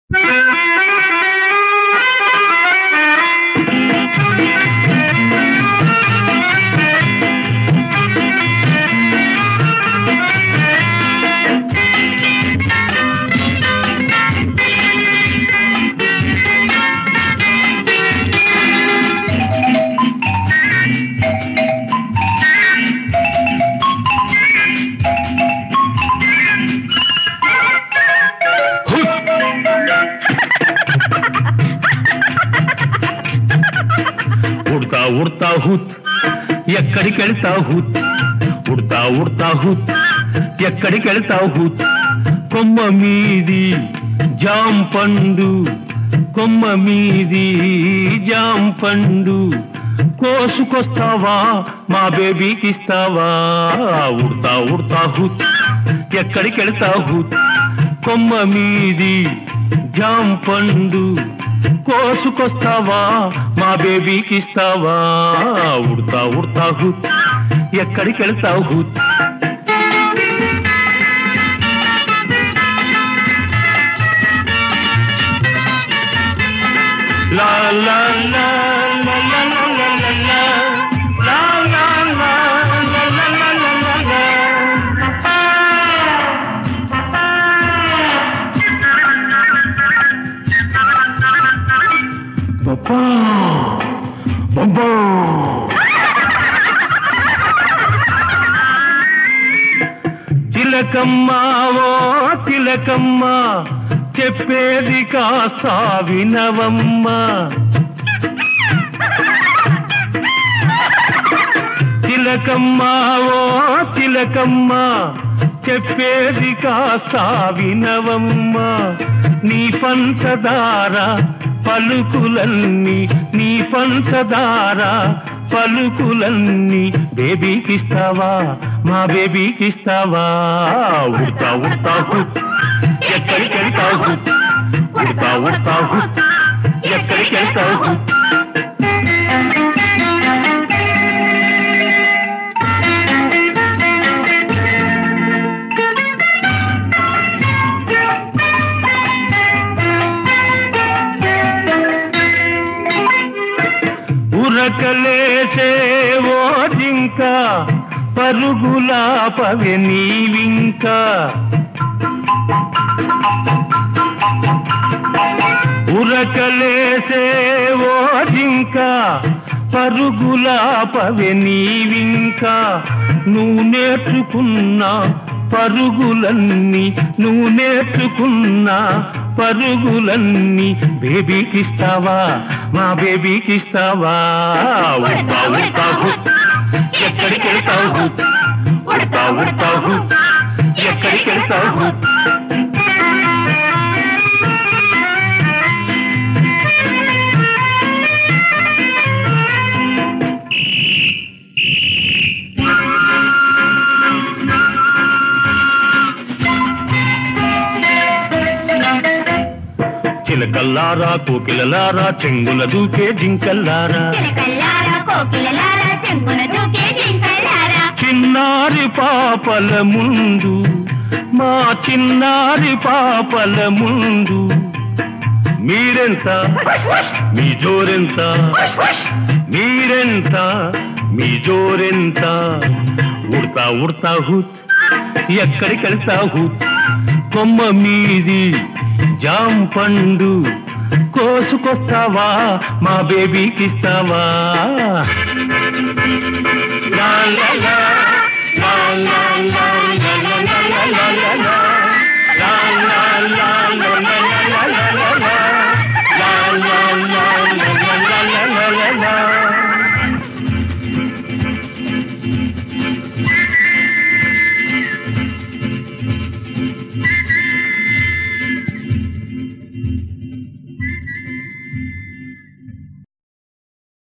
ఉడతా ఉడతా హుత్ ఎక్కడికి వెళ్తావు హుత్ ఉడతా ఉడతా హుత్ ఎక్కడికి వెళ్తావు హుత్ కొమ్మ మీది జాం పండు కొమ్మ మీది జాం పండు కోసుకొస్తావా మా బేబీకి ఇస్తావా ఉడతా ఉడతా హుత్ ఎక్కడికి వెళ్తావు హుత్ కొమ్మ మీది జాం పండు కోసుకొస్తావా మా బేబీకి ఇస్తావా ఉడతా ఉడతా హుత్ ఎక్కడికి వెళ్తావు హుత్ లా లా లా లా లా లా లా లా లా. లా లా లా లా లా లా లా లా లా. Papá! Papá! తిలకమ్మ ఓ తిలకమ్మ చెప్పేది కాస్త వినవమ్మ తిలకమ్మ ఓ తిలకమ్మ చెప్పేది కాస్త వినవమ్మ నీ పంచదార పలుకులన్నీ నీ పంచదార పలుకులన్నీ బేబీకి ఇస్తావా మా బేబీకి ఇస్తావా ఉడతా ఉడతా హుత్ ఎక్కడికి వెళ్తావు హుత్ ఉడతా ఉడతా హుత్ ఎక్కడికి వెళ్తావు హుత్ ఉరకలేసే ఓ జింక పరుగులా పవె నీవింకా ఉరకలేసే ఓ జింక పరుగులా పవె నీవింకా నువ్వు నేర్చుకున్న పరుగులన్నీ నువ్వు నేర్చుకున్న పరుగులన్నీ బేబీకి ఇస్తావా మా బేబీకి ఇస్తావా ఉడతా ఉడతా హుత్ ఎక్కడికి వెళ్తావు హుత్ ఉడతా ఉడతా హుత్ ఎక్కడికి వెళ్తావు హుత్ చిలకల్లారా కోకిలలారా చెంగుల దూకే జింకల్లారా చిలకల్లారా కోకిలలారా చెంగున దూకే జింకల్లారా చిన్నారి పాపల ముందు మా చిన్నారి పాపల ముందు మీరెంత మీ జోరెంత మీరెంత మీ జోరెంత ఉడతా ఉడతా హుత్ ఎక్కడికి వెళ్తా హుత్ కొమ్మ మీది జాం పండు కోసుకొస్తావా మా బేబీకి ఇస్తావా